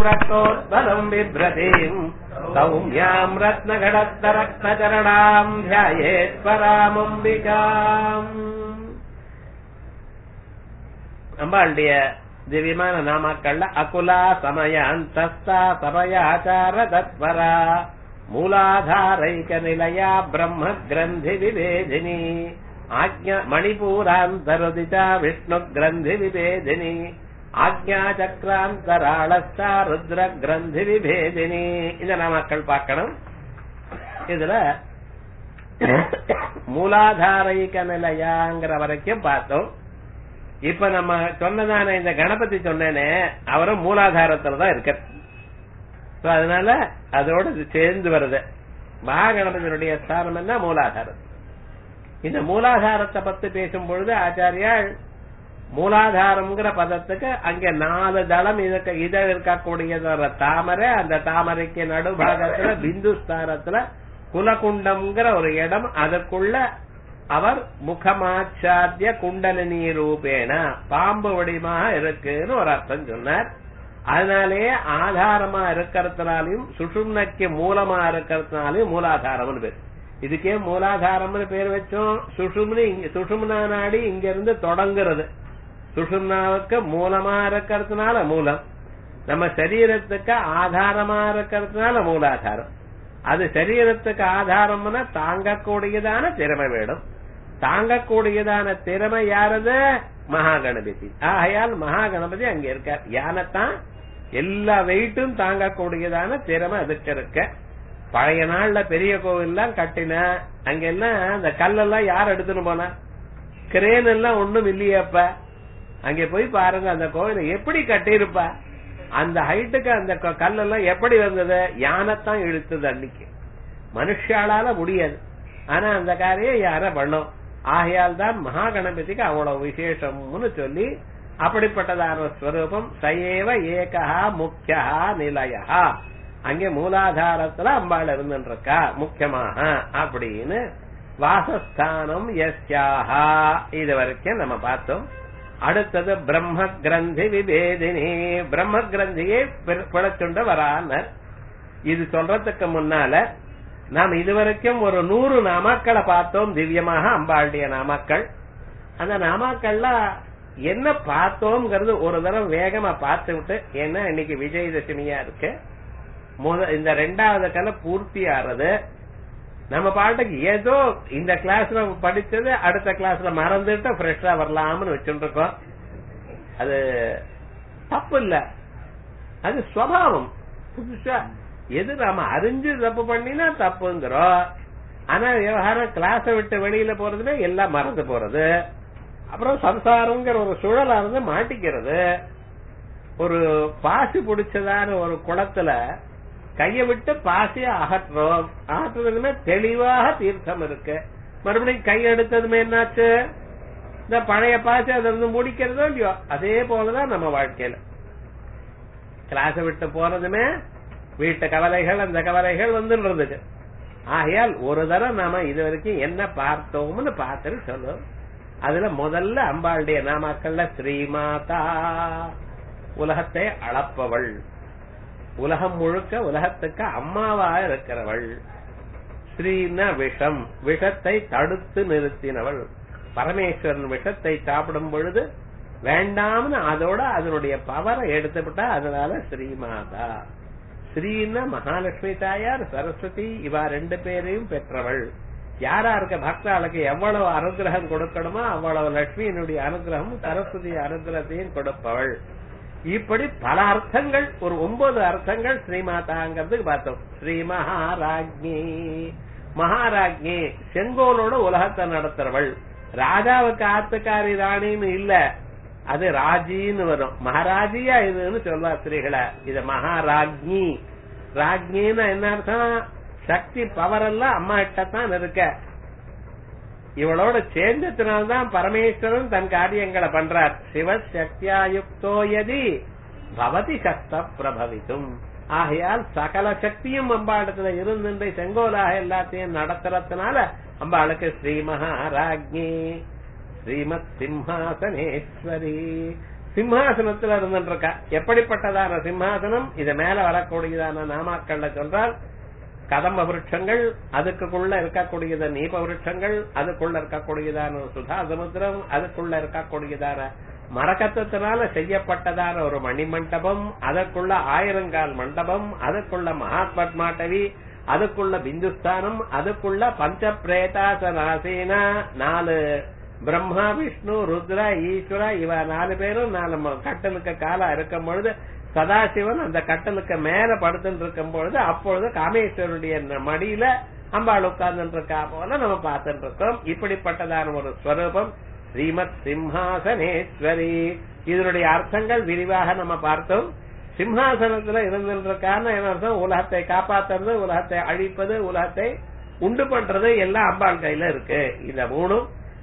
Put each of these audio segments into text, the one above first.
रक्तोत्पलम् बिभ्रतीम् सौम्याम् रत्नघटत्तरत्नचरणाम् ध्यायेत् परामम्बिकाम् அம்பாளுடைய திவ்யமான நாமாக்கள்ல அகுலா சமயாந்தஸ்தா சமயாச்சார தத்வரா மூலாதாரைக நிலையா பிரம்ம கிரந்தி விவேதினி ஆக்ஞா மணிபூராந்தருதிதா விஷ்ணு கிரந்தி விவேதினி ஆக்ஞா சக்கராந்தராளஸ்தா ருத்ர கிரந்தி விபேதினி இந்த நாமாக்கள் பார்க்கணும் இதுல மூலாதாரைக நிலையாங்கிற வரைக்கும் பார்த்தோம் இப்ப நம்ம சொன்னதான இந்த கணபதி சொன்னேனே அவரும் மூலாதாரத்துல தான் இருக்க அதனால அதோட இது சேர்ந்து வருது மகாகணபதியினுடைய ஸ்தானம் என்ன மூலாதாரம் இந்த மூலாதாரத்தை பத்தி பேசும் பொழுது ஆச்சாரியால் மூலாதாரம்ங்கிற பதத்துக்கு அங்க நாலு தளம் இதுக்கு இத இருக்கக்கூடியது தாமரை அந்த தாமரைக்கு நடுபாகத்துல பிந்து ஸ்தானத்துல குலகுண்டம்ங்கிற ஒரு இடம் அதுக்குள்ள அவர் முகமாச்சாத்திய குண்டலினி ரூபேன பாம்பு வடிவமாக இருக்குன்னு ஒரு அர்த்தம் சொன்னார் அதனாலேயே ஆதாரமா இருக்கிறதுனாலையும் சுஷும்னக்கு மூலமா இருக்கிறதுனாலையும் மூலாதாரம்னு பேர் இதுக்கே மூலாதாரம்னு பேர் வச்சோம் சுஷும்னு இங்க சுஷும்னா நாடி இங்க இருந்து தொடங்குறது சுஷும்னாவுக்கு மூலமா இருக்கிறதுனால மூலம் நம்ம சரீரத்துக்கு ஆதாரமா இருக்கிறதுனால மூலாதாரம் அது சரீரத்துக்கு ஆதாரம்னா தாங்கக்கூடியதான திறமை வேணும் தாங்கக்கூடியதான திறமை யாரது மகாகணபதி ஆகையால் மகாகணபதி அங்க இருக்கார் யானைத்தான் எல்லா வெயிட்டும் தாங்கக்கூடியதான திறமை அதுக்கு இருக்க பழைய நாள்ல பெரிய கோவில்லாம் கட்டின அங்க எல்லாம் அந்த கல்லெல்லாம் யார் எடுத்துன்னு போனா கிரேன் எல்லாம் ஒண்ணும் இல்லையப்ப அங்க போய் பாருங்க அந்த கோவில எப்படி கட்டியிருப்பா அந்த ஹைட்டுக்கு அந்த கல்லெல்லாம் எப்படி வந்தது யானைத்தான் இழுத்தது அன்னைக்கு மனுஷாலால முடியாது ஆனா அந்த காரியம் யார பண்ணும் ஆகையால் தான் மகா கணபதிக்கு அவ்வளவு விசேஷம்னு சொல்லி அப்படிப்பட்டதான ஸ்வரூபம் சயேவ ஏகா முக்கியா நிலையா அங்கே மூலாதாரத்துல அம்பாள் இருந்துருக்கா முக்கியமாக அப்படின்னு வாசஸ்தானம் எஸ்யாஹா இது வரைக்கும் நம்ம பார்த்தோம் அடுத்தது பிரம்ம கிரந்தி விபேதினி பிரம்ம கிரந்தியை பிழைச்சுண்ட வரானர் இது சொல்றதுக்கு முன்னால நாம் இதுவரைக்கும் ஒரு நூறு நாமாக்களை பார்த்தோம் திவ்யமாக அம்பாளுடைய நாமாக்கள் அந்த நாமாக்கள்ல என்ன பார்த்தோம்ங்கிறது ஒரு தடவை வேகமா பார்த்து விட்டு ஏன்னா இன்னைக்கு விஜயதசமியா இருக்கு முத இந்த ரெண்டாவது கலை பூர்த்தி ஆறது நம்ம பாட்டுக்கு ஏதோ இந்த கிளாஸ்ல படிச்சது அடுத்த கிளாஸ்ல மறந்துட்டு ஃப்ரெஷ்ஷா வரலாம்னு வச்சுட்டு இருக்கோம் அது தப்பு இல்ல அது சுவாவம் புதுசா எது நாம அறிஞ்சு தப்பு பண்ணினா தப்புங்கிறோம் ஆனா விவகாரம் கிளாஸ விட்டு வெளியில போறதுமே எல்லாம் மறந்து போறது அப்புறம் சம்சாரங்கிற ஒரு சுழலா இருந்து மாட்டிக்கிறது ஒரு பாசி பிடிச்சதான ஒரு குளத்துல கைய விட்டு பாசிய அகற்றோம் அகற்றுறதுமே தெளிவாக தீர்த்தம் இருக்கு மறுபடியும் கை எடுத்ததுமே என்னாச்சு இந்த பழைய பாசி அதை இருந்து முடிக்கிறதோ இல்லையோ அதே போலதான் நம்ம வாழ்க்கையில கிளாஸ விட்டு போறதுமே வீட்டு கவலைகள் அந்த கவலைகள் வந்துடுறதுக்கு ஆகையால் ஒரு தடவை நாம இது வரைக்கும் என்ன பார்த்தோம்னு பார்த்துட்டு சொல்லுவோம் அதுல முதல்ல அம்பாளுடைய நாமாக்கள்ல ஸ்ரீமாதா உலகத்தை அளப்பவள் உலகம் முழுக்க உலகத்துக்கு அம்மாவா இருக்கிறவள் ஸ்ரீன விஷம் விஷத்தை தடுத்து நிறுத்தினவள் பரமேஸ்வரன் விஷத்தை சாப்பிடும் பொழுது வேண்டாம்னு அதோட அதனுடைய பவரை எடுத்துவிட்டா அதனால ஸ்ரீமாதா ஸ்ரீன மகாலட்சுமி தாயார் சரஸ்வதி இவா ரெண்டு பேரையும் பெற்றவள் யாரா இருக்க பக்தாளுக்கு எவ்வளவு அனுகிரகம் கொடுக்கணுமோ அவ்வளவு லட்சுமியினுடைய அனுகிரகம் சரஸ்வதி அனுகிரகத்தையும் கொடுப்பவள் இப்படி பல அர்த்தங்கள் ஒரு ஒன்பது அர்த்தங்கள் ஸ்ரீமாதாங்கிறதுக்கு பார்த்தோம் ஸ்ரீ மகாராஜ்ஞி மகாராஜ்ஞி செங்கோலோட உலகத்தை நடத்துறவள் ராஜாவுக்கு ஆத்துக்காரி ராணின்னு இல்ல அது ராஜின்னு வரும் மகாராஜியா இதுன்னு சொல்வா ஸ்ரீகளை இது மகாராஜ்ஞி ராஜ்ஞின்னு என்ன அர்த்தம் சக்தி பவர் எல்லாம் அம்மா கிட்ட தான் இருக்க இவளோட சேர்ந்ததுனால்தான் பரமேஸ்வரன் தன் காரியங்களை பண்றார் சிவ சக்தியாயுக்தோ யதி பவதி சக்த பிரபவித்தும் ஆகையால் சகல சக்தியும் அம்பாடத்துல இருந்துட்டு செங்கோலாக எல்லாத்தையும் நடத்துறதுனால அம்பாளுக்கு ஸ்ரீ மகாராஜ்ஞி ஸ்ரீமத் சிம்ஹாசனேஸ்வரி சிம்ஹாசனத்துல இருந்துட்டு இருக்கா எப்படிப்பட்டதான சிம்ஹாசனம் இது மேல வரக்கூடியதான நாமாக்கள்ல சொல்றால் கதம்ப விருட்சங்கள் அதுக்குள்ள இருக்கக்கூடியத நீப விருட்சங்கள் அதுக்குள்ள இருக்கக்கூடியதான சுதா சமுத்திரம் அதுக்குள்ள இருக்கக்கூடியதான மரக்கத்தத்தினால செய்யப்பட்டதான ஒரு மணிமண்டபம் அதற்குள்ள ஆயிரங்கால் மண்டபம் அதுக்குள்ள மகாத்மட்மாட்டவி அதுக்குள்ள பிந்துஸ்தானம் அதுக்குள்ள பஞ்ச பிரேதாசனாசீனா நாலு பிரம்மா விஷ்ணு ருத்ரா ஈஸ்வரா இவ நாலு பேரும் நாலு ம- கட்டலுக்கு காலா இருக்கும் பொழுது சதாசிவன் அந்த கட்டலுக்கு மேல படுத்துட்டு இருக்கும் பொழுது அப்பொழுது காமேஸ்வருடைய ந- மடியில அம்பாள் உட்கார்ந்துட்டு இருக்கா போல நம்ம பார்த்துட்டு இருக்கோம் இப்படிப்பட்டதான ஒரு ஸ்வரூபம் ஸ்ரீமத் சிம்ஹாசனேஸ்வரி இதனுடைய அர்த்தங்கள் விரிவாக நம்ம பார்த்தோம் சிம்ஹாசனத்துல இருந்திருக்கான்னு என்ன அர்த்தம் உலகத்தை காப்பாத்துறது உலகத்தை அழிப்பது உலகத்தை உண்டு பண்றது எல்லாம் அம்பாள் கையில இருக்கு இந்த மூணும்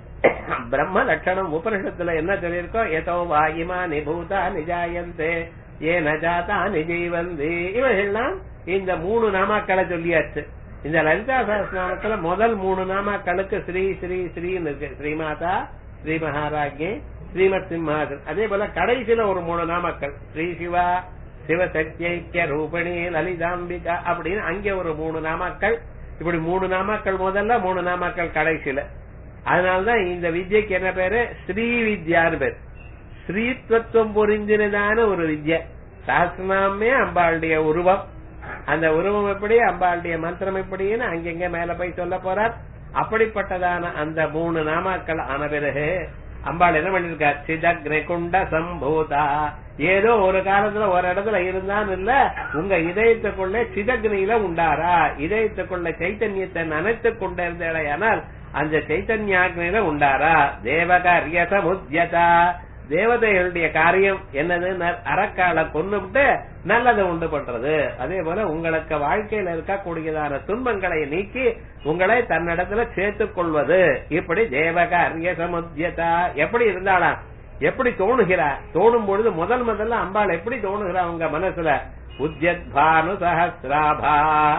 பிரம்ம லட்சணம் உபனிஷத்துல என்ன சொல்லியிருக்கோம் எதோ வாயுமா நிபூதா நிஜாயந்தே ஏ நஜாதா நிஜீவந்தி இவைகள்லாம் இந்த மூணு நாமாக்களை சொல்லியாச்சு இந்த லலிதா சகஸ்நாமத்துல முதல் மூணு நாமாக்களுக்கு ஸ்ரீ ஸ்ரீ ஸ்ரீன்னு இருக்கு ஸ்ரீமாதா ஸ்ரீ மகாராஜ்ஞி ஸ்ரீமத் சிம்ஹாசன் அதே போல கடைசியில ஒரு மூணு நாமக்கள் ஸ்ரீ சிவா சிவசக்திய ரூபிணி லலிதாம்பிகா அப்படின்னு அங்கே ஒரு மூணு நாமாக்கள் இப்படி மூணு நாமாக்கள் முதல்ல மூணு நாமாக்கள் கடைசியில அதனாலதான் இந்த வித்யக்கு என்ன பேரு ஸ்ரீ வித்யான்னு பேர் ஸ்ரீத்வத்துவம் பொறிஞ்சினதான ஒரு வித்யை சாஸ்திரநாமே அம்பாளுடைய உருவம் அந்த உருவம் எப்படி அம்பாளுடைய மந்திரம் எப்படின்னு அங்கங்க மேல போய் சொல்ல போறார் அப்படிப்பட்டதான அந்த மூணு நாமாக்கள் ஆன பிறகு அம்பாள் என்ன பண்ணிருக்கார் சிதக்னி குண்ட சம்பூதா ஏதோ ஒரு காலத்துல ஒரு இடத்துல இருந்தான் இல்ல உங்க இதயத்துக்குள்ள சிதக்னியில உண்டாரா இதயத்துக்குள்ள சைத்தன்யத்தை நனைத்துக் கொண்டிருந்தேடையானால் அந்த சைத்தன்யாக்னியில உண்டாரா தேவகாரிய சமுத்தியதா தேவதைகளுடைய காரியம் என்னது அறக்கால கொன்னுவிட்டு நல்லதை உண்டு பண்றது அதே போல உங்களுக்கு வாழ்க்கையில இருக்கக்கூடியதான துன்பங்களை நீக்கி உங்களை தன்னிடத்துல சேர்த்துக் கொள்வது இப்படி தேவகாரிய சமுத்தியதா எப்படி இருந்தாலாம் எப்படி தோணுகிறா தோணும் பொழுது முதல் முதல்ல அம்பாள் எப்படி தோணுகிறா உங்க மனசுல உத்யத் பானு சஹசிராபா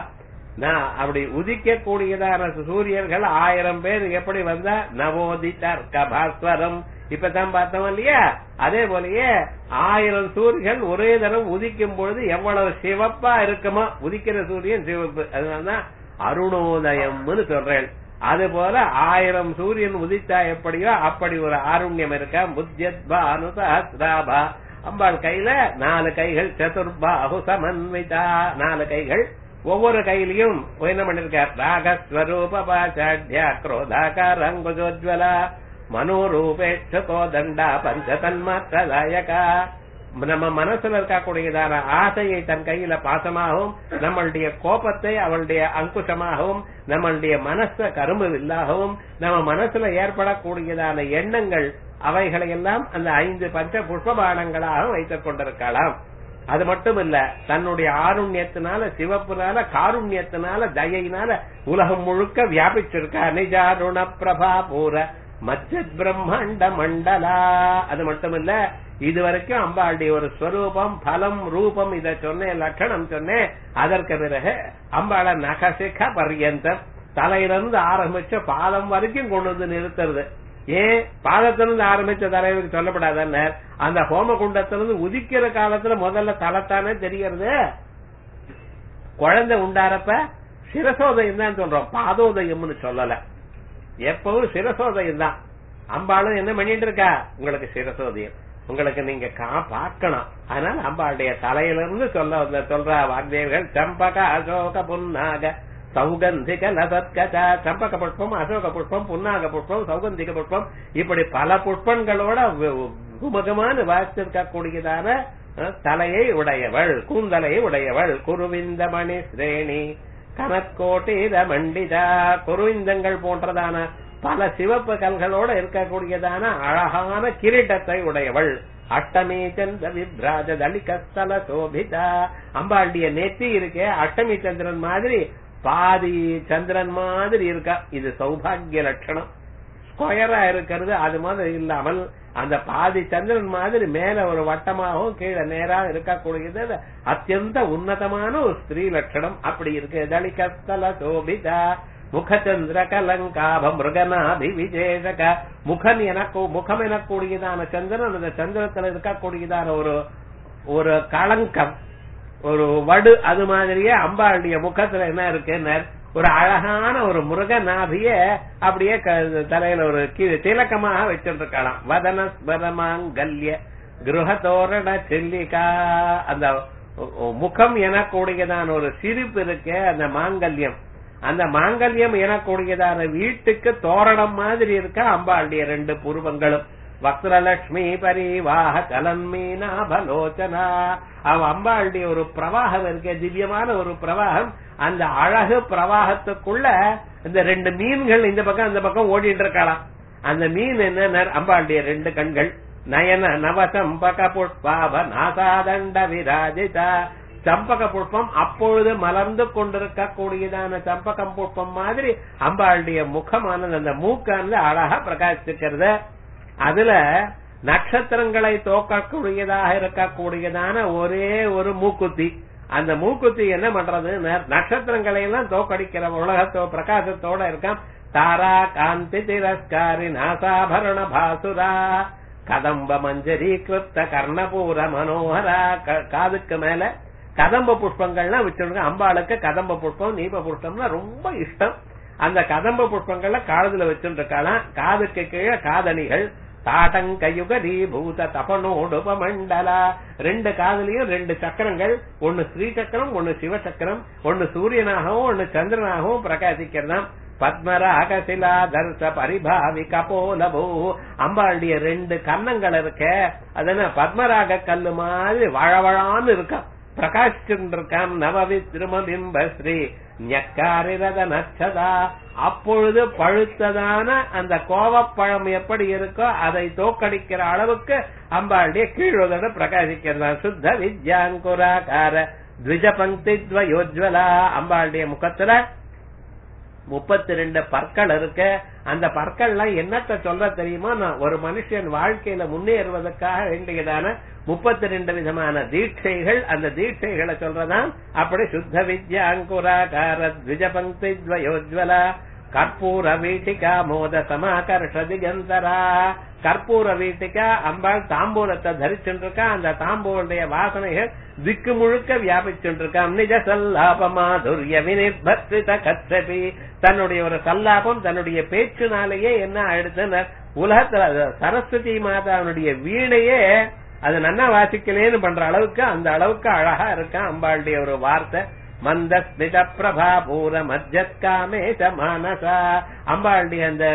நான் அப்படி உதிக்க கூடியதான சூரியர்கள் ஆயிரம் பேர் எப்படி வந்தா நவோதிதர் கபாஸ்வரம் இப்பதான் பார்த்தோம் இல்லையா அதே போலயே ஆயிரம் சூரியன் ஒரே தரம் உதிக்கும் பொழுது எவ்வளவு சிவப்பா இருக்குமோ உதிக்கிற சூரியன் சிவப்பு அதனாலதான் அருணோதயம்னு சொல்றேன் அது போல ஆயிரம் சூரியன் உதித்தா எப்படியோ அப்படி ஒரு ஆருண்யம் இருக்கா முத்யத்பா அனுசஹஸ்ராபா அம்பாள் கையில நாலு கைகள் சதுர்பாஹு சமன்விதா நாலு கைகள் ஒவ்வொரு கையிலையும் என்ன பண்ணிருக்கார் ராகஸ்வரூப பாசாட்யா குரோதாகார அங்குஜோஜ்வலா மனோரூபேட்சகோ தண்டா பஞ்சதன்மாற்றதாயகா நம்ம மனசுல இருக்கக்கூடியதான ஆசையை தன் கையில பாசமாகவும் நம்மளுடைய கோபத்தை அவளுடைய அங்குசமாகவும் நம்மளுடைய மனச கரும்பு வில்லாகவும் நம்ம மனசுல ஏற்படக்கூடியதான எண்ணங்கள் அவைகளை எல்லாம் அந்த ஐந்து பஞ்ச புஷ்பபானங்களாக வைத்துக் கொண்டிருக்கலாம் அது மட்டும் இல்ல தன்னுடைய ஆருண்யத்தினால சிவப்புனால காருண்யத்தினால தயையினால உலகம் முழுக்க வியாபிச்சிருக்கா நிஜாருண பிரபா பூர மச்சத் பிரம்மாண்ட மண்டலா அது மட்டும் இல்ல இது வரைக்கும் அம்பாளுடைய ஒரு ஸ்வரூபம் பலம் ரூபம் இத சொன்னேன் லட்சணம் சொன்னேன் அதற்கு பிறகு அம்பாள நகசிக பர்யந்தம் தலையிலிருந்து ஆரம்பிச்ச பாதம் வரைக்கும் கொண்டு வந்து நிறுத்துறது ஏன் பாதத்திலிருந்து ஆரம்பிச்ச தலைவருக்கு சொல்லப்படாத அந்த ஹோம குண்டத்திலிருந்து உதிக்கிற காலத்துல முதல்ல தலைத்தானே தெரியறது குழந்தை உண்டாரப்ப சிரசோதயம் தான் சொல்றோம் பாதோதயம்னு சொல்லல எப்பவும் சிரசோதயம் தான் அம்பாளும் என்ன பண்ணிட்டு இருக்கா உங்களுக்கு சிரசோதயம் உங்களுக்கு நீங்க கா பார்க்கணும் அதனால அம்பாளுடைய தலையிலிருந்து சொல்ல சொல்ற வாக்தேவர்கள் சம்பக அசோக புன்னாக சௌகந்திக லசத்கதா சம்பக புஷ்பம் அசோக புஷ்பம் புன்னாக புஷ்பம் சௌகந்திக புஷ்பம் இப்படி பல புஷ்பங்களோட குமுகமான வாசித்திருக்க கூடியதான தலையை உடையவள் கூந்தலையை உடையவள் குருவிந்த மணி ஸ்ரேணி கனக்கோட்டீர மண்டிதா குருவிந்தங்கள் போன்றதான பல சிவப்பு கல்களோட இருக்கக்கூடியதான அழகான கிரீட்டத்தை உடையவள் அஷ்டமி சந்திர விப்ராஜ தலிகஸ்தல சோபிதா அம்பாளுடைய நெத்தி இருக்கே அஷ்டமி சந்திரன் மாதிரி பாதி சந்திரன் மாதிரி இருக்கா இது சௌபாகிய லட்சணம் ஸ்கொயரா இருக்கிறது அது மாதிரி இல்லாமல் அந்த பாதி சந்திரன் மாதிரி மேல ஒரு வட்டமாகவும் கீழே நேரா இருக்கக்கூடியது அத்தியந்த உன்னதமான ஒரு ஸ்திரீ லட்சணம் அப்படி இருக்கு தலிகஸ்தல சோபிதா முகச்சந்திர கலங்காப மிருகநாபி விஜேஷக முகன் எனக்கு முகம் எனக்கூடியதான சந்திரன் அந்த சந்திரத்துல இருக்கக்கூடியதான ஒரு ஒரு களங்கம் ஒரு வடு அது மாதிரியே அம்பாளுடைய முகத்துல என்ன இருக்குன்னு ஒரு அழகான ஒரு முருகநாபிய அப்படியே க- தலையில ஒரு கீழே திலக்கமாக வச்சிருக்கலாம் வதன ஸ்மரமாங்கல்ய கிருஹதோரண செல்லிகா அந்த முகம் எனக்கூடியதான ஒரு சிரிப்பு இருக்கே அந்த மாங்கல்யம் அந்த மாங்கல்யம் எனக்கூடியதான வீட்டுக்கு தோரணம் மாதிரி இருக்க அம்பாளுடைய ரெண்டு புருவங்களும் வக்ரலட்சுமி பரிவாக கலன்மீனா பலோச்சனா அவ அம்பாளுடைய ஒரு பிரவாகம் இருக்க திவ்யமான ஒரு பிரவாகம் அந்த அழகு பிரவாகத்துக்குள்ள இந்த ரெண்டு மீன்கள் இந்த பக்கம் அந்த பக்கம் ஓடிட்டு இருக்கலாம் அந்த மீன் என்ன அம்பாளுடைய ரெண்டு கண்கள் நயன நவசம்பக புஷ்பாப நாசாதண்ட விராஜிதா சம்பக புஷ்பம் அப்பொழுது மலர்ந்து கொண்டிருக்கக்கூடியதான சம்பகம் புஷ்பம் மாதிரி அம்பாளுடைய முகமானது அந்த மூக்கானது அழகா பிரகாசிக்கிறது அதுல நட்சத்திரங்களை தோக்கக்கூடியதாக இருக்கக்கூடியதான ஒரே ஒரு மூக்குத்தி அந்த மூக்குத்தி என்ன பண்றது நட்சத்திரங்களை எல்லாம் தோக்கடிக்கிற உலகத்தோ பிரகாசத்தோட இருக்கான் தாரா காந்தி திரஸ்காரி நாசாபரண பாசுரா கதம்ப மஞ்சரி கிருப்த கர்ணபூர மனோகரா க- காதுக்கு மேல கதம்ப புஷ்பங்கள்லாம் வச்சிருக்க அம்பாளுக்கு கதம்ப புஷ்பம் நீப புஷ்பம்னா ரொம்ப இஷ்டம் அந்த கதம்ப புஷ்பங்கள்ல காதுல வச்சுருக்கலாம் காதுக்கு கீழே காதணிகள் தாட்டங்கயுகரி பூத தபனோடுபமண்டலா ரெண்டு காதுலயும் ரெண்டு சக்கரங்கள் ஒன்னு ஸ்ரீ சக்கரம் ஒன்னு சிவ சக்கரம் ஒன்னு சூரியனாகவும் ஒன்னு சந்திரனாகவும் பிரகாசிக்கிறதாம் பத்மராக சிலா தர்ச பரிபாவி கபோலபூ அம்பாளுடைய ரெண்டு கன்னங்கள் இருக்க அதன பத்மராக கல்லு மாதிரி வழவழான்னு இருக்கான் பிரகாசிச்சுட்டு இருக்கான் நவவி திருமபிம்ப ஸ்ரீ ஞக்காரிரத நச்சதா அப்பொழுது பழுத்ததான அந்த கோவப்பழம் எப்படி இருக்கோ அதை தோக்கடிக்கிற அளவுக்கு அம்பாளுடைய கீழுதட பிரகாசிக்கிறதா சுத்த வித்யாங்குராகார த்விஜ பங்கி துவயோஜ்வலா அம்பாளுடைய முகத்துல முப்பத்தி ரெண்டு பற்கள் இருக்கு அந்த பற்கள்லாம் என்னத்த சொல்ற தெரியுமா நான் ஒரு மனுஷன் வாழ்க்கையில முன்னேறுவதற்காக வேண்டியதான முப்பத்தி ரெண்டு விதமான தீட்சைகள் அந்த தீட்சைகளை சொல்றதான் அப்படி சுத்த வித்யா அங்குராகார த்விஜ பங்கி துவயோஜ்வலா கற்பூர வீட்டிகா மோத சமாகர்ஷ திகந்தரா கற்பூர வீட்டிகா அம்பாள் தாம்பூலத்தை தரிச்சுருக்கா அந்த தாம்பூலுடைய வாசனைகள் திக்கு முழுக்க வியாபிச்சுருக்காம் நிஜ சல்லாப மாதுரிய வினிர்பத்ரித கச்சபி தன்னுடைய ஒரு சல்லாபம் தன்னுடைய பேச்சுனாலேயே என்ன ஆயிடுதுன்னு உலகத்துல அது சரஸ்வதி மாதாவுடைய வீணையே அது நன்னா வாசிக்கலேன்னு பண்ற அளவுக்கு அந்த அளவுக்கு அழகா இருக்கான் அம்பாளுடைய ஒரு வார்த்தை மந்தஸ்மித பிரபா பூர மத்தியஸ்காமேச மானசா அம்பாளுடைய அந்த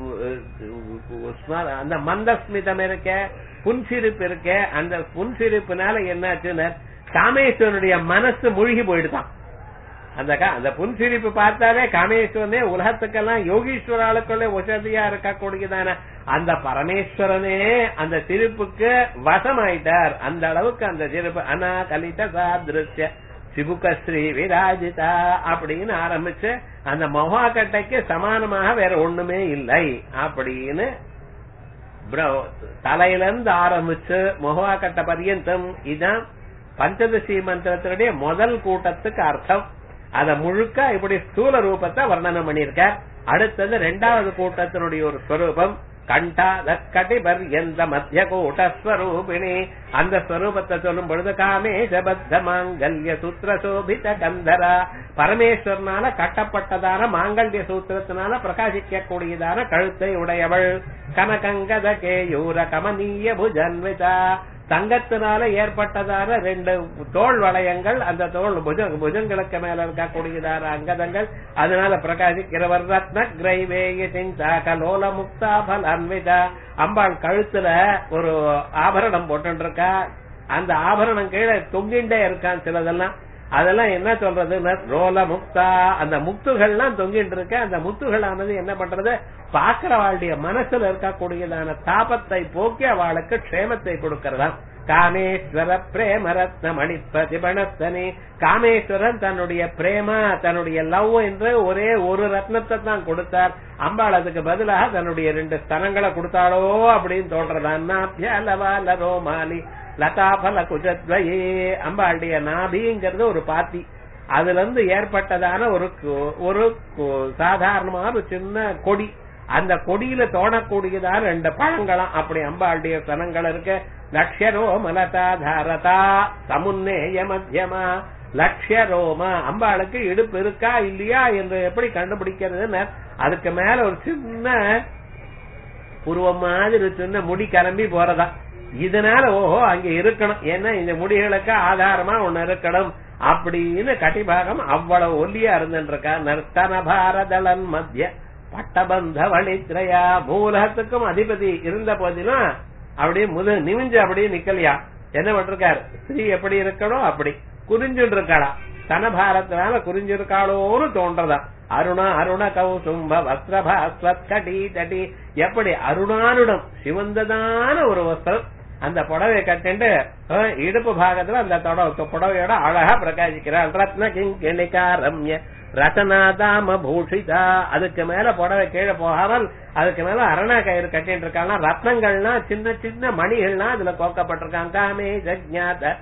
பு- ஸ்மர- அந்த மந்தஸ்மிதம் இருக்க புன்சிரிப்பு இருக்க அந்த புன்சிரிப்புனால என்னாச்சுன்னு காமேஸ்வரனுடைய மனசு மூழ்கி போயிடுதான் அந்த கா- அந்த புன்சிரிப்பு பார்த்தாலே காமேஸ்வரனே உலகத்துக்கெல்லாம் யோகீஸ்வராளுக்குள்ளே வசதியா இருக்கக்கூடியதான அந்த பரமேஸ்வரனே அந்த சிரிப்புக்கு வசமாயிட்டார் அந்த அளவுக்கு அந்த சிரிப்பு அனாகலித சாதிருஷ்ய சிபுகஸ்ரீ விராஜிதா அப்படின்னு ஆரம்பிச்சு அந்த மொஹாக்கட்டைக்கு சமானமாக வேற ஒண்ணுமே இல்லை அப்படின்னு பிர- தலையில இருந்து ஆரம்பிச்சு மொஹாக்கட்ட பரியந்தம் இதான் பஞ்சதசி மந்திரத்தினுடைய முதல் கூட்டத்துக்கு அர்த்தம் அத முழுக்க இப்படி ஸ்தூல ரூபத்தை வர்ணனம் பண்ணியிருக்கார் அடுத்தது ரெண்டாவது கூட்டத்தினுடைய ஒரு ஸ்வரூபம் கண்டாத கடிபர் எந்த மத்திய கூட்டஸ்வரூபிணி அந்த ஸ்வரூபத்தை சொல்லும் பொழுது காமேஷபத்த மாங்கல்ய சூத்திர சோபித கந்தரா பரமேஸ்வரனால கட்டப்பட்டதான மாங்கல்ய சூத்திரத்தினால பிரகாசிக்க கூடியதான கழுத்தை உடையவள் கனகங்கத கேயூர கமனீய புஜன்விதா தங்கத்தினால ஏற்பட்டதான ரெண்டு தோல் வளையங்கள் அந்த தோல் புஜ புஜங்களுக்கு மேல இருக்கக்கூடியதான அங்கதங்கள் அதனால பிரகாசிக்கிறவர் ரத்ன கிரைவேய சிந்தா கலோல முக்தா பலான்விதா அம்பாள் கழுத்துல ஒரு ஆபரணம் போட்டு இருக்கா அந்த ஆபரணம் கீழே தொங்கிண்டே இருக்கான் சிலதெல்லாம் அதெல்லாம் என்ன சொல்றதுன்னா ரோல முக்தா அந்த முத்துகள்லாம் தொங்கிட்டு இருக்க அந்த முத்துகளானது என்ன பண்றது பாக்குறவாளுடைய மனசுல இருக்கக்கூடியதான தாபத்தை போக்கி அவளுக்கு க்ஷேமத்தை கொடுக்கறதாம் காமேஸ்வர பிரேம ரத்ன மணி பிரதிபணத்தனி காமேஸ்வரன் தன்னுடைய பிரேம தன்னுடைய லவ் என்று ஒரே ஒரு ரத்னத்தை தான் கொடுத்தார் அம்பாள் அதுக்கு பதிலாக தன்னுடைய ரெண்டு ஸ்தனங்களை கொடுத்தாளோ அப்படின்னு தோன்றதான் ரோமாலி லதாபல குஜத்வயே அம்பாளுடைய நாபிங்கிறது ஒரு பாத்தி அதுல இருந்து ஏற்பட்டதான ஒரு கு- ஒரு கு- சாதாரணமான ஒரு சின்ன கொடி அந்த கொடியில தோணக்கூடியதான ரெண்டு பழங்களாம் அப்படி அம்பாளுடைய சனங்கள் இருக்கு லட்சரோ மலதா தாரதா சமுன்னேய மத்தியமா லட்சிய ரோம அம்பாளுக்கு இடுப்பு இருக்கா இல்லையா என்று எப்படி கண்டுபிடிக்கிறதுன்னு அதுக்கு மேல ஒரு சின்ன உருவம் மாதிரி சின்ன முடி கிளம்பி போறதா இதனால ஓஹோ அங்க இருக்கணும் ஏன்னா இந்த முடிகளுக்கு ஆதாரமா ஒண்ணு இருக்கணும் அப்படின்னு கட்டிபாகம் அவ்வளவு ஒல்லியா இருந்துருக்கா நர்த்தன பாரதலன் மத்திய பட்டபந்த வழித்ரயா மூலகத்துக்கும் அதிபதி இருந்த போதிலும் அப்படியே முது நிமிஞ்சு அப்படியே நிக்கலையா என்ன பண்றாரு ஸ்ரீ எப்படி இருக்கணும் அப்படி குறிஞ்சுட்டு இருக்காளா தனபாரத்தினால குறிஞ்சிருக்காளோன்னு தோன்றதா அருணா அருண கௌசும்ப வஸ்திரபாஸ்வத் கடி தடி எப்படி அருணானுடம் சிவந்ததான ஒரு வஸ்திரம் அந்த புடவை கட்டிண்டு அஹ், இடுப்பு பாகத்துல அந்த தொட- புடவையோட அழகா பிரகாசிக்கிறாள் ரத்ன கிங்கிணிகா ரம்ய ரத்தனாதாம பூஷிதா அதுக்கு மேல புடவை கீழே போகாமல் அதுக்கு மேல அரணா கயிறு கட்டிட்டு இருக்காங்க ரத்னங்கள்னா சின்ன சின்ன மணிகள்னா அதுல கோக்கப்பட்டிருக்காங்க காமே ஜஜ்ஞாத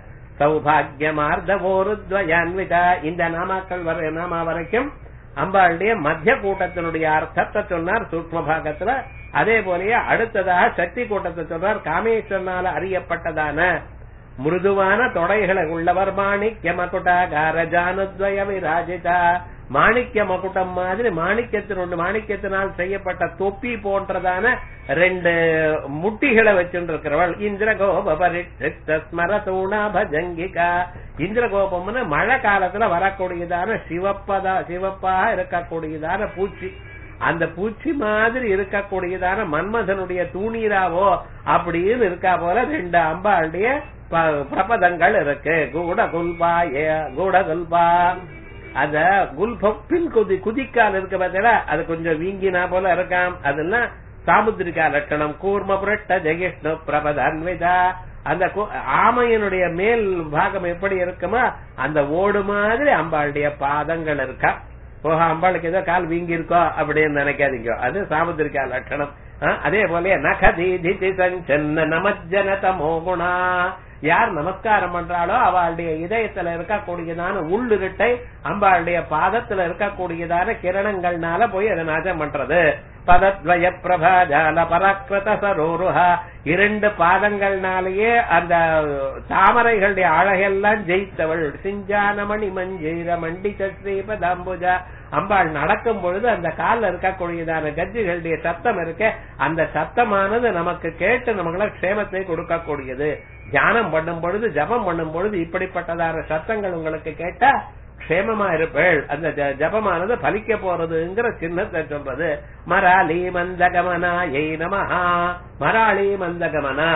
சௌபாகியமார்தவோருத்வயான்விதா இந்த நாமாக்கள் வர நாமா வரைக்கும் அம்பாளுடைய மத்திய கூட்டத்தினுடைய அர்த்தத்தை சொன்னார் சூக்ம பாகத்துல அதே போலயே அடுத்ததாக சக்தி கூட்டத்தை சொன்னார் காமேஸ்வரனால அறியப்பட்டதான மிருதுவான தொடைகளை உள்ளவர் மாணிக்ய மகுடாகார ஜானுத்வய விராஜிதா மாணிக்ய மகுடம் மாதிரி மாணிக்கத்தினுடைய மாணிக்கத்தினால் செய்யப்பட்ட தொப்பி போன்றதான ரெண்டு முட்டிகளை வச்சுருக்கிறவள் இந்திரகோப பரிஷ்ட ஸ்மரதூணா பஜங்கிகா இந்திரகோபம்னு மழை காலத்துல வரக்கூடியதான சிவப்பதா சிவப்பாக இருக்கக்கூடியதான பூச்சி அந்த பூச்சி மாதிரி இருக்கக்கூடியதான மன்மதனுடைய தூணீராவோ அப்படின்னு இருக்கா போல ரெண்டு அம்பாளுடைய ப- பிரபதங்கள் இருக்கு கூட குல்பா ஏ கூட குல்பா அந்த குல்பம் பின் குதி குதிக்கால் இருக்கு பார்த்தீங்களா அது கொஞ்சம் வீங்கினா போல இருக்காம் அதெல்லாம் சாமுத்திரிகா லட்சணம் கூர்ம புரட்ட ஜெகிஷ்ணு பிரபதான்விதா அந்த கு- ஆமையனுடைய மேல் பாகம் எப்படி இருக்குமோ அந்த ஓடு மாதிரி அம்பாளுடைய பாதங்கள் இருக்கா ஓஹோ அம்பாளுக்கு ஏதோ கால் வீங்கி இருக்கோ அப்படின்னு நினைக்காதீங்க அது சாமுத்திரிகா லட்சணம் ஆ, அதே போல நகதீதி சஞ்சன்ன நமஜன தமோகுணா யார் நமஸ்காரம் பண்றாளோ அவளுடைய இதயத்துல இருக்கக்கூடியதான உள்ளுகிட்டை அம்பாளுடைய பாதத்துல இருக்கக்கூடியதான கிரணங்கள்னால போய் அதை நாசம் பண்றது பதத்வய பிரபாஜால பராக்கிரத சரோருஹா இரண்டு பாதங்கள்னாலேயே அந்த தாமரைகளுடைய அழகெல்லாம் ஜெயித்தவள் சிஞ்சானமணி மஞ்சீர மண்டித ஸ்ரீபதாம்புஜா அம்பாள் நடக்கும் பொழுது அந்த கால்ல இருக்கக்கூடியதான கஜ்ஜிகளுடைய சத்தம் இருக்க அந்த சத்தமானது நமக்கு கேட்டு நமக்கு க்ஷேமத்தை கொடுக்கக்கூடியது தியானம் பண்ணும் பொழுது ஜபம் பண்ணும் பொழுது இப்படிப்பட்டதான சத்தங்கள் உங்களுக்கு கேட்டா க்ஷேமமா இருப்பேள் அந்த ஜ- ஜபமானது பலிக்க போறதுங்கிற சின்னத்தை சொல்றது மராளி மந்தகமனா எய் நமஹா மராளி மந்தகமனா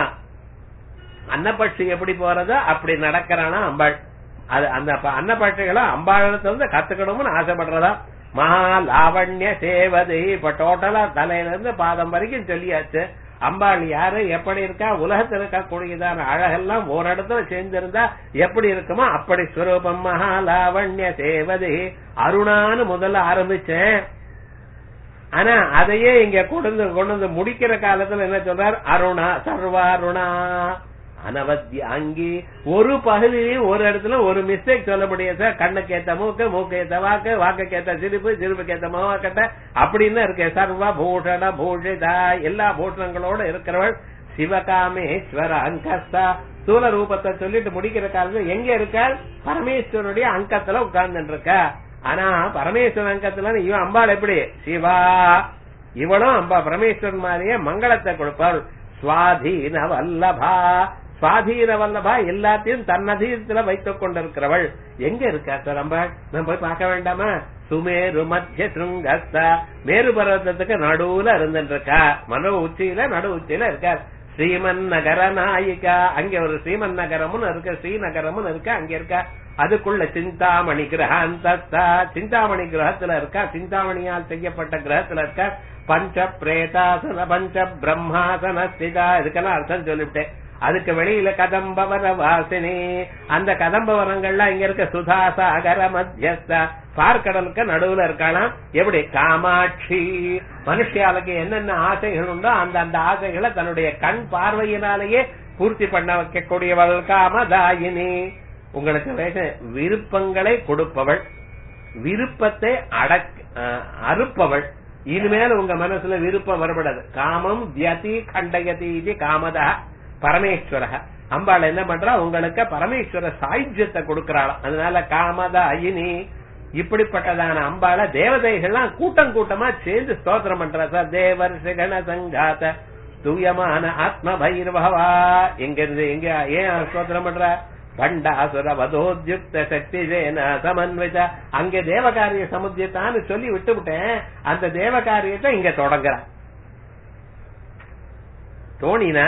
அன்னப்பட்சி எப்படி போறதோ அப்படி நடக்கிறானா அம்பாள் அது அந்த ப- அன்னப்பட்சிகளை அம்பாளத்தை வந்து கத்துக்கணும்னு ஆசைப்படுறதா மகா லாவண்ய சேவதி இப்ப டோட்டலா தலையில இருந்து பாதம் வரைக்கும் சொல்லியாச்சு அம்பாள் யாரு எப்படி இருக்கா உலகத்தில் இருக்கக்கூடியதான அழகெல்லாம் ஒரு இடத்துல சேர்ந்திருந்தா எப்படி இருக்குமோ அப்படி ஸ்வரூபம் மகா லாவண்ய சேவதி அருணான்னு முதல்ல ஆரம்பிச்சேன் ஆனா அதையே இங்க கொண்டு வந்து கொண்டு வந்து முடிக்கிற காலத்துல என்ன சொல்றார் அருணா சர்வாருணா அனவத்திய அங்கி ஒரு பகுதியும் ஒரு இடத்துல ஒரு மிஸ்டேக் சொல்ல முடியாது சார் கண்ணுக்கு ஏத்த மூக்கு மூக்கு ஏத்த வாக்கு வாக்குக்கு ஏத்த சிரிப்பு சிரிப்புக்கு ஏத்த மோகக்கட்ட அப்படின்னு இருக்கு சர்வ பூஷண பூஷிதா எல்லா பூஷணங்களோட இருக்கிறவள் சிவகாமேஸ்வர அங்கஸ்தா ஸ்தூல ரூபத்தை சொல்லிட்டு முடிக்கிற காலத்துல எங்க இருக்காள் பரமேஸ்வரனுடைய அங்கத்துல உட்கார்ந்துட்டு இருக்கா ஆனா பரமேஸ்வரன் அங்கத்துல இவன் அம்பாள் எப்படி சிவா இவளும் அம்பா பரமேஸ்வரன் மாதிரியே மங்களத்தை கொடுப்பாள் சுவாதீன வல்லபா சுவாதீன வல்லபா எல்லாத்தையும் தன்னதீரத்துல வைத்துக் கொண்டிருக்கிறவள் எங்க இருக்கா சார் அம்பாள் நம்ம போய் பார்க்க வேண்டாமா சுமேரு மத்திய சுங்கஸ்தா மேரு பர்வத்தத்துக்கு நடுவுல இருந்துட்டு இருக்கா மனோ உச்சியில நடு உச்சியில இருக்கார் ஸ்ரீமன் நகர நாயிகா அங்க ஒரு ஸ்ரீமன் நகரமும் இருக்கு ஸ்ரீநகரமும் இருக்கு அங்க இருக்கா அதுக்குள்ள சிந்தாமணி கிரகாந்தஸ்தா சிந்தாமணி கிரகத்துல இருக்கா சிந்தாமணியால் செய்யப்பட்ட கிரகத்துல இருக்கா பஞ்ச பிரேதாசன பஞ்ச பிரம்மாசன ஸ்திதா இதுக்கெல்லாம் அர்த்தம் சொல்லிவிட்டேன் அதுக்கு வெளியில கதம்பவர வாசினி அந்த கதம்பவரங்கள்லாம் இங்க இருக்க சுதாசாகர மத்தியஸ்தா பார்க்கடலுக்கு நடுவுல இருக்கலாம் எப்படி காமாட்சி மனுஷியாளுக்கு என்னென்ன ஆசைகள் உண்டோ அந்த அந்த ஆசைகளை தன்னுடைய கண் பார்வையினாலேயே பூர்த்தி பண்ண வைக்கக்கூடியவள் காமதாயினி உங்களுக்கு வேக விருப்பங்களை கொடுப்பவள் விருப்பத்தை அடக் அஹ், அறுப்பவள் இனிமேல் உங்க மனசுல விருப்பம் வரப்படாது காமம் தியதி கண்டயதி இது காமதா பரமேஸ்வர அம்பாள் என்ன பண்றா உங்களுக்கு பரமேஸ்வர சாயுஜ்யத்தை கொடுக்கறாளாம் அதனால காமதா இனி இப்படிப்பட்டதான அம்பாள தேவதைகள்லாம் கூட்டம் கூட்டமா சேர்ந்து ஸ்தோத்திரம் பண்றா சார் தேவர் சிகண சங்காத தூயமான ஆத்ம பைரவா எங்க இருந்து எங்க ஏன் ஸ்தோத்திரம் பண்ற பண்டாசுர வதோத்யுக்த சக்தி ஜேன சமன்வித அங்கே தேவகாரிய சமுத்தியத்தான்னு சொல்லி விட்டு விட்டேன் அந்த தேவகாரியத்தை இங்க தொடங்குற தோணினா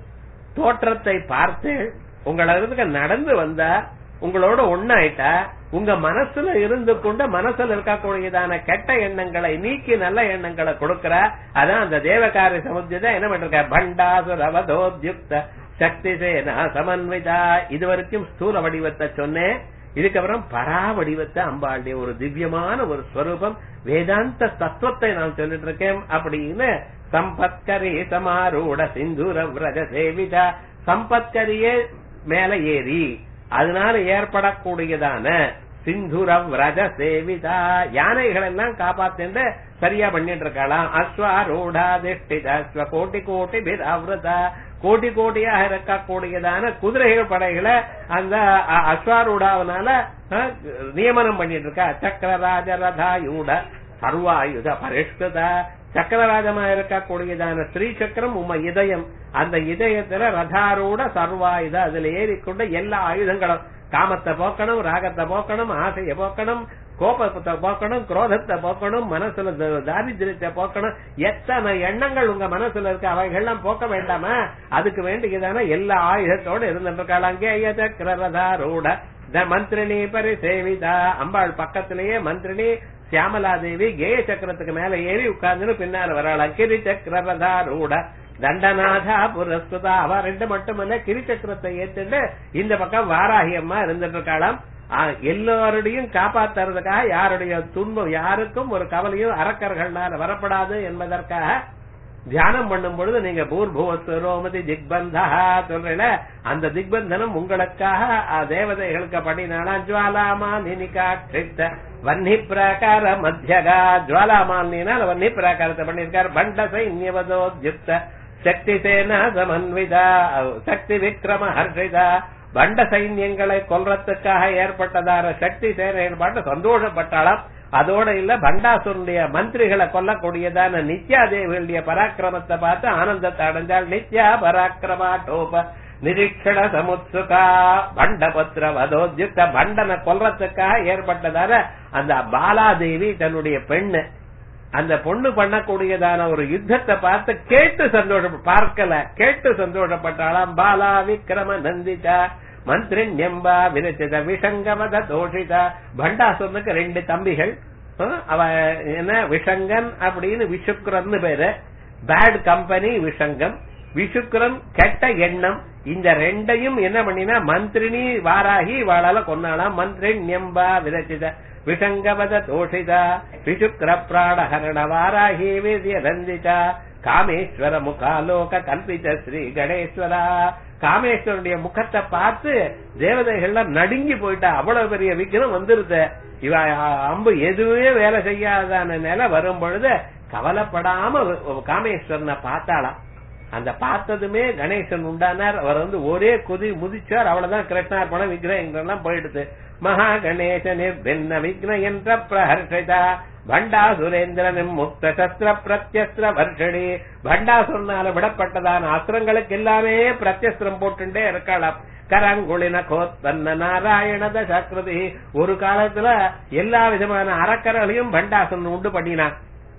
தோற்றத்தை பார்த்து உங்களதுக்கு நடந்து வந்தா உங்களோட ஒண்ணாயிட்டா உங்க மனசுல இருந்து கொண்டு மனசுல இருக்கக்கூடியதான கெட்ட எண்ணங்களை நீக்கி நல்ல எண்ணங்களை கொடுக்கிற அதான் அந்த தேவகாரிய சமுத்தியத்தை என்ன பண்ற பண்டாசுர வதோத்யுக்த சக்தி சேனா சமன்விதா இது வரைக்கும் ஸ்தூல வடிவத்தை சொன்னேன் இதுக்கப்புறம் பரா வடிவத்தை அம்பாளுடைய ஒரு திவ்யமான ஒரு ஸ்வரூபம் வேதாந்த தத்துவத்தை நான் சொல்லிட்டு இருக்கேன் அப்படின்னு சம்பத்கரி சமாரூட சிந்துர விரஜ சேவிதா சம்பத்கரியே மேல ஏறி அதனால ஏற்படக்கூடியதான சிந்துர விரஜ சேவிதா யானைகள் எல்லாம் காப்பாத்திட்டு சரியா பண்ணிட்டு இருக்கலாம் அஸ்வாரூடா திஷ்டித அஸ்வ கோட்டி கோட்டி பிராவிரதா கோட்டி கோட்டியாக இருக்கக்கூடியதான குதிரைகள் படைகளை அந்த அ- அஸ்வாரூடாவனால அஹ், நியமனம் பண்ணிட்டு இருக்கா சக்கரராஜ ரதாயூட சர்வாயுத பரிஷ்கிருத சக்கரராஜமா இருக்கக்கூடியதான ஸ்ரீ சக்கரம் உம்ம இதயம் அந்த இதயத்துல ரதாரூட சர்வாயுத அதுல ஏறிக்கொண்டு எல்லா ஆயுதங்களும் காமத்தை போக்கணும் ராகத்தை போக்கணும் ஆசையை போக்கணும் கோபத்தை போக்கணும் குரோதத்தை போக்கணும் மனசுல த- தாரித்திரத்தை போக்கணும் எத்தனை எண்ணங்கள் உங்க மனசுல இருக்கு அவைகள்லாம் போக்க வேண்டாமா அதுக்கு வேண்டியதான எல்லா ஆயுதத்தோட இருந்துட்டு அங்கே சக்கரதாரூட த மந்திரினி பரிசேவிதா அம்பாள் பக்கத்திலேயே மந்திரினி சியாமலா தேவி கேய சக்கரத்துக்கு மேல ஏறி உட்கார்ந்து பின்னால வராளா கிரி சக்கரதாரூட தண்டநாதா புரஸ்துதா அவ ரெண்டு மட்டுமல்ல கிரி சக்கரத்தை ஏத்துட்டு இந்த பக்கம் வாராகி அம்மா இருந்துட்டு இருக்காளாம் ஆ, எல்லோருடையும் காப்பாத்துறதுக்காக யாருடைய துன்பம் யாருக்கும் ஒரு கவலையும் அரக்கர்களால வரப்படாது என்பதற்காக தியானம் பண்ணும் பொழுது நீங்க பூர்புவஸ்வரோமதி திக்பந்தா சொல்றேன் அந்த திக்பந்தனம் உங்களுக்காக ஆ, தேவதைகளுக்கு பண்ணினால ஜுவாலாமா நினிகா கிருத்த வன்னி பிரகார மத்தியகா ஜுவாலாமாலினா வன்னி பிரகாரத்தை பண்ணிருக்காரு பண்ட சைன்யவதோத்யுக்த சக்தி சேனா சமன்விதா சக்தி விக்ரம ஹர்ஷிதா பண்ட சைன்யங்களை கொல்றதுக்காக ஏற்பட்டதான சக்தி சேனைகள் பாட்டு சந்தோஷப்பட்டாலாம் அதோட இல்ல பண்டாசுரனுடைய மந்திரிகளை கொல்லக்கூடியதான நித்யா தேவிகளுடைய பராக்கிரமத்தை பார்த்து ஆனந்தத்தை அடைஞ்சால் நித்யா பராக்கிரமா டோப நிரீட்சண சமுத்சுகா பண்டபத்ர வதோத்யுக்த பண்டனை கொல்றதுக்காக ஏற்பட்டதான அந்த பாலாதேவி தன்னுடைய பெண்ணு அந்த பொண்ணு பண்ணக்கூடியதான ஒரு யுத்தத்தை பார்த்து கேட்டு சந்தோஷம் பார்க்கல கேட்டு சந்தோஷப்பட்டாளாம் பாலா விக்ரம நந்திதா மந்திரின் எம்பா விரச்சித விஷங்கமத தோஷிதா பண்டாசுரனுக்கு ரெண்டு தம்பிகள் அஹ், அவ என்ன விஷங்கன் அப்படின்னு விஷுக்ரன்னு பேரு பேட் கம்பெனி விஷங்கம் விஷுக்ரன் கெட்ட எண்ணம் இந்த ரெண்டையும் என்ன பண்ணினா மந்திரினி வாராகி வாழால கொன்னாலாம் மந்திரின் எம்பா விரச்சித விஷங்கவத தோஷிதா விஷுக்ர பிராணஹரண வாராகி வேதிய ரந்திதா காமேஸ்வர முகாலோக கல்பித ஸ்ரீ கணேஸ்வரா காமேஸ்வரனுடைய முகத்தை பார்த்து தேவதைகள்லாம் நடுங்கி போயிட்டா அவ்வளவு பெரிய விக்ரம் வந்துருது இவ அ- அம்பு எதுவுமே வேலை செய்யாதான நிலை வரும் பொழுது கவலைப்படாம வ- காமேஸ்வரனை பார்த்தாளாம் அந்த பார்த்ததுமே கணேசன் உண்டானார் அவர் வந்து ஒரே குதி முதிச்சார் அவ்வளவுதான் கிருஷ்ணார்பணம் விக்கிரகங்கள்லாம் போயிடுது மகா கணேச நிர்பின்ன விக்ன என்ற பிரஹர்ஷிதா பண்டாசுரேந்திரனும் முக்த சஸ்திர பிரத்யஸ்திர வர்ஷணி பண்டாசுரனால விடப்பட்டதான அஸ்திரங்களுக்கு எல்லாமே பிரத்யஸ்திரம் போட்டுட்டே இருக்கலாம் கரங்குளின கோத்தன்ன நாராயண தசாக்கிருதி ஒரு காலத்துல எல்லா விதமான அறக்கரைகளையும் பண்டாசுரன் உண்டு பண்ணினான்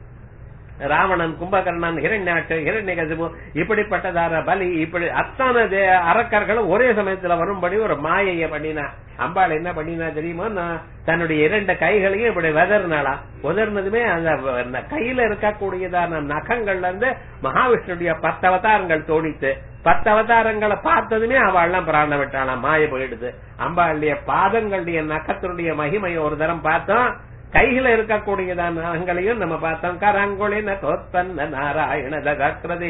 ராவணன் கும்பகர்ணன் ஹிரண்யாட்ச ஹிரண்யகசிபு இப்படிப்பட்டதான பலி இப்படி அத்தனை தே- அரக்கர்களும் ஒரே சமயத்துல வரும்படி ஒரு மாயைய பண்ணினா அம்பாள் என்ன பண்ணினா தெரியுமா நான் தன்னுடைய இரண்டு கைகளையும் இப்படி வெதர்னாலாம் உதர்னதுமே அந்த வ- அந்த கையில இருக்கக்கூடியதான நகங்கள்ல இருந்து மகாவிஷ்ணுடைய பத்து அவதாரங்கள் தோணித்து பத்து அவதாரங்களை பார்த்ததுமே அவள்லாம் பிராண விட்டாளாம் மாய போயிடுது அம்பாளுடைய பாதங்களுடைய நகத்தினுடைய மகிமையை ஒரு தரம் பார்த்தோம் கையில இருக்கக்கூடியதான நகங்களையும் நம்ம பார்த்தோம் கரங்குளின தோத்தன்ன நாராயண தகக்ரதி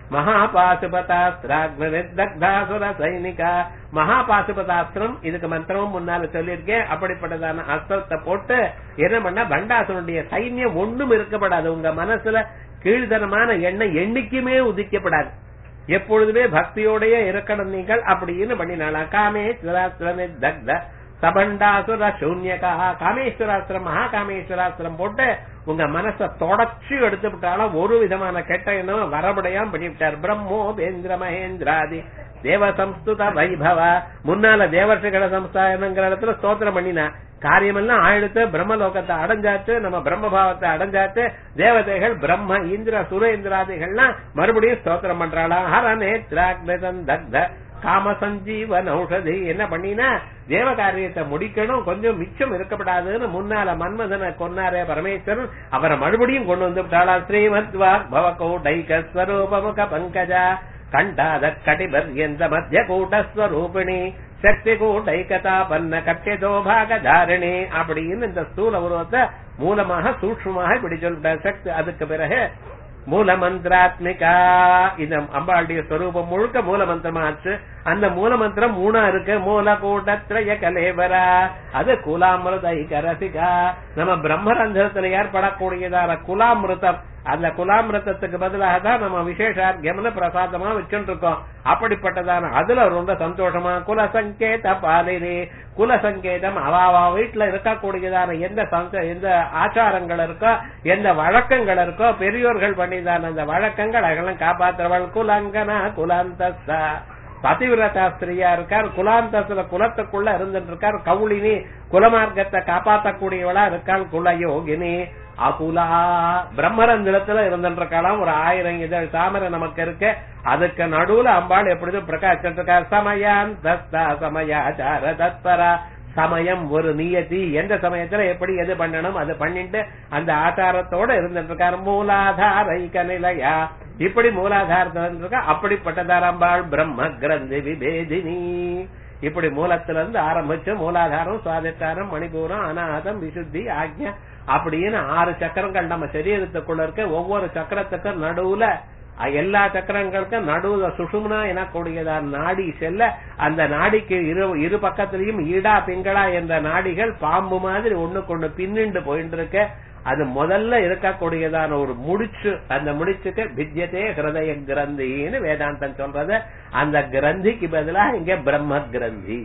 மகாபாசுபதாஸ்திராக்னிர்தக்தாசுர சைனிகா மகாபாசுபதாஸ்திரம் இதுக்கு மந்திரமும் முன்னால சொல்லியிருக்கேன் அப்படிப்பட்டதான அஸ்திரத்தை போட்டு என்ன பண்ண பண்டாசுரனுடைய சைன்யம் ஒண்ணும் இருக்கப்படாது உங்க மனசுல கீழ்தனமான எண்ணம் என்னைக்குமே உதிக்கப்படாது எப்பொழுதுமே பக்தியோடயே இருக்கணும் நீங்கள் அப்படின்னு பண்ணினாலாம் காமேஸ்வராஸ்திரமே தக்த சபண்டாசுர சூன்யகா காமேஸ்வராஸ்திரம் மகா காமேஸ்வராஸ்திரம் போட்டு உங்க மனச தொடச்சு எடுத்து விட்டாலும் ஒரு விதமான கெட்ட எண்ணம் வரபடையாம் பண்ணிவிட்டார் பிரம்மோ பேந்திர மகேந்திராதி தேவ சம்ஸ்துத வைபவ முன்னால தேவர்ஷிகள சம்ஸ்தானங்கிற இடத்துல ஸ்தோத்திரம் பண்ணினா காரியமெல்லாம் ஆயிடுத்து பிரம்மலோகத்தை அடைஞ்சாச்சு நம்ம பிரம்மபாவத்தை அடைஞ்சாச்சு தேவதைகள் பிரம்ம இந்திர சுரேந்திராதிகள்லாம் மறுபடியும் ஸ்தோத்திரம் பண்றாளா ஹர நேத்ராக்னதன் தக்த காம சஞ்சீவன் ஔஷதி என்ன பண்ணினா தேவ காரியத்தை முடிக்கணும் கொஞ்சம் மிச்சம் இருக்கப்படாதுன்னு முன்னால மன்மதனை கொன்னாரே பரமேஸ்வரன் அவரை மறுபடியும் கொண்டு வந்து விட்டாளா ஸ்ரீமத் வாக் பவகோடைக ஸ்வரூபமுக பங்கஜா கண்டாத கடிபர்யந்த மத்திய கூட்டஸ்வரூபிணி சக்தி கூட்டைக்கதா பன்ன கட்டியதோ பாகதாரிணி அப்படின்னு இந்த ஸ்தூல உருவத்தை மூலமாக சூக்ஷ்மமாக இப்படி சொல்லிட்டார் சக்தி அதுக்கு பிறகு மூல மந்திராத்மிகா இந்த அம்பாளுடைய ஸ்வரூபம் முழுக்க மூல மந்திரமாச்சு அந்த மூல மந்திரம் மூணா இருக்கு மூல கூட்டத்ரய கலேவரா அது குலாமிருத ரசிகா நம்ம பிரம்மரந்திரத்துல ஏற்படக்கூடியதான குலாமிருதம் அந்த குலாமிருத்தத்துக்கு பதிலாக தான் நம்ம விசேஷார்க்கியம்னு பிரசாதமா வச்சுட்டு இருக்கோம் அப்படிப்பட்டதான அதுல ரொம்ப சந்தோஷமா குல சங்கேத பாலினி குல சங்கேதம் அவாவா வீட்டுல இருக்கக்கூடியதான எந்த சங்க எந்த ஆச்சாரங்கள் இருக்கோ எந்த வழக்கங்கள் இருக்கோ பெரியோர்கள் பண்ணிதான அந்த வழக்கங்கள் அதெல்லாம் காப்பாற்றுறவள் குலங்கனா குலாந்தஸ்தா பதிவிரதாஸ்திரியா இருக்கார் குலாந்தஸ்ல குலத்துக்குள்ள இருந்துட்டு இருக்கார் கவுளினி குலமார்க்கத்தை காப்பாற்றக்கூடியவளா இருக்காள் குலயோகினி அகுலா பிரம்மரந்திரத்துல இருந்துருக்கலாம் ஒரு ஆயிரம் இதழ் தாமரை நமக்கு இருக்கு அதுக்கு நடுவுல அம்பாள் எப்படிதும் பிரகாசிட்டு இருக்கா சமயான் தஸ்தா சமயாச்சார தத்பரா சமயம் ஒரு நியதி எந்த சமயத்துல எப்படி எது பண்ணணும் அது பண்ணிட்டு அந்த ஆச்சாரத்தோட இருந்துட்டு இருக்காரு மூலாதாரைக நிலையா இப்படி மூலாதாரத்துல இருக்கா அப்படிப்பட்டதார் அம்பாள் பிரம்ம கிரந்தி விபேதினி இப்படி மூலத்துல இருந்து ஆரம்பிச்சு மூலாதாரம் சுவாதிஷ்டானம் மணிபூரம் அநாதம் விசுத்தி ஆக்ஞா அப்படின்னு ஆறு சக்கரங்கள் நம்ம சரீரத்துக்குள்ள இருக்க ஒவ்வொரு சக்கரத்துக்கும் நடுவுல எல்லா சக்கரங்களுக்கும் நடுவுல சுஷும்னா எனக்கூடியதான் நாடி செல்ல அந்த நாடிக்கு இரு இரு பக்கத்திலையும் ஈடா பிங்களா என்ற நாடிகள் பாம்பு மாதிரி ஒண்ணுக்கு ஒண்ணு பின்னிண்டு போயிட்டு இருக்க அது முதல்ல இருக்கக்கூடியதான ஒரு முடிச்சு அந்த முடிச்சுக்கு பித்யத்தே ஹிருதய கிரந்தின்னு வேதாந்தம் சொல்றது அந்த கிரந்திக்கு பதிலா இங்க பிரம்ம கிரந்தி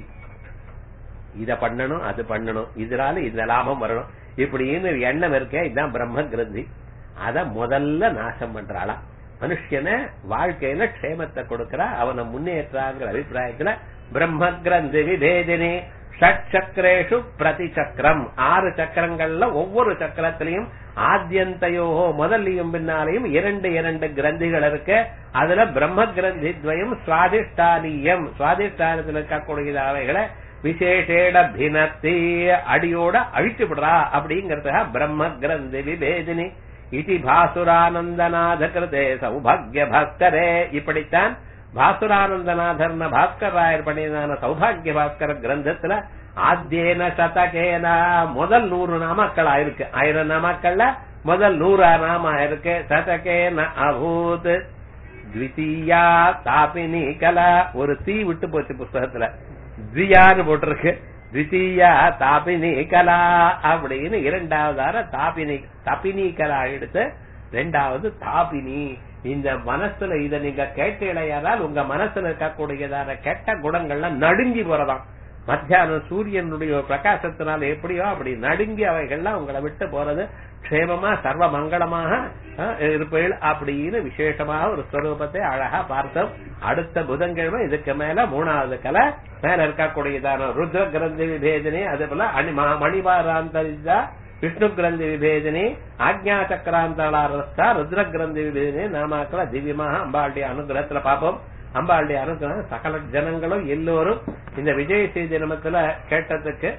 இத பண்ணணும் அது பண்ணணும் இதனால இந்த லாபம் வரணும் இப்படின்னு எண்ணம் இருக்கே இதுதான் பிரம்ம கிரந்தி அத முதல்ல நாசம் பண்றாளா மனுஷன வாழ்க்கையில க்ஷேமத்தை கொடுக்கறா அவனை முன்னேற்றாங்கிற அபிப்பிராயத்துல பிரம்ம கிரந்தி விபேதினி ஷட் சக்கரேஷு பிரதி சக்கரம் ஆறு சக்கரங்கள்ல ஒவ்வொரு சக்கரத்திலையும் ஆத்தியந்தையோ முதல்லையும் பின்னாலையும் இரண்டு இரண்டு கிரந்திகள் இருக்கு அதுல பிரம்ம கிரந்தி துவயம் சுவாதிஷ்டானியம் சுவாதிஷ்டானத்தில் இருக்கக்கூடிய அவைகளை விசேஷேட பினத்தி அடியோட அழிச்சு விடுறா அப்படிங்கறதுக்காக பிரம்ம கிரந்தி விபேதினி இதி பாசுரானந்தநாத கிருதே சௌபாகிய பாஸ்கரே இப்படித்தான் பாசுரானந்தநாதர்ன பாஸ்கர் ராயர் பண்ணியதான சௌபாகிய பாஸ்கர கிரந்தத்துல ஆத்தியேன சதகேன முதல் நூறு நாமாக்கள் ஆயிருக்கு ஆயிரம் நாமாக்கள்ல முதல் நூறு நாம ஆயிருக்கு சதகேன அபூத் த்விதீயா தாபினி கலா ஒரு தீ விட்டு போச்சு புஸ்தகத்துல தியான்னு போட்டிருக்கு த்விதீயா தாபினி கலா அப்படின்னு இரண்டாவதார தாபினி தபினி கலா எடுத்து ரெண்டாவது தாபினி இந்த மனசுல இத நீங்க கேட்டீழையானால் உங்க மனசுல இருக்கக்கூடியதான கெட்ட குணங்கள்லாம் நடுங்கி போறதாம் மத்தியானம் சூரியனுடைய பிரகாசத்தினால எப்படியோ அப்படி நடுங்கி அவைகள்லாம் உங்களை விட்டு போறது க்ஷேமமா சர்வ மங்களமாக இருப்பீள் அப்படின்னு விசேஷமாக ஒரு ஸ்வரூபத்தை அழகா பார்த்தோம் அடுத்த புதன்கிழமை இதுக்கு மேல மூணாவது கலை மேல இருக்கக்கூடியதான ருத்ர கிரந்தி விபேதனி அதே போல மணிவாராந்தரிதா விஷ்ணு கிரந்தி விபேதினி ஆக்ஞா சக்கராந்தளாரஸ்தா ருத்ர கிரந்தி விபேதினி நாமாக்கள திவ்யமாக அம்பாளுடைய அனுகிரகத்துல பார்ப்போம் அம்பாளுடைய அனுகிரகம் சகல ஜனங்களும் எல்லோரும் இந்த விஜய செய்தி தினத்துல கேட்டதுக்கு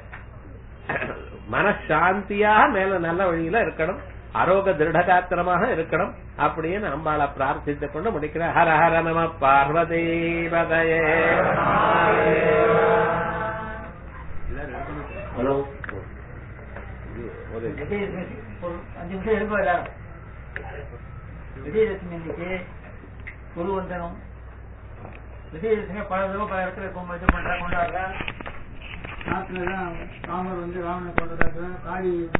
மனசாந்தியா மேல நல்ல வழியில இருக்கணும் ஆரோக திருடகாத்திரமாக இருக்கணும் அப்படின்னு அம்பாளை பிரார்த்தித்துக் கொண்டு முடிக்கிற ஹர ஹர நம பார்வதி பதயே ஹலோ ஒரு விஜயதசமி ஒரு அஞ்சு நிமிஷம் இருக்கும் எல்லாரும் விஜயதசமி இன்னைக்கு குரு வந்தனம் விஜயதசமி பல தடவை பல இடத்துல கொண்டு இது பண்றாங்க கொண்டாடுறாங்க நாட்டுல தான் ராமர் வந்து ராவணனை கொண்டு காளி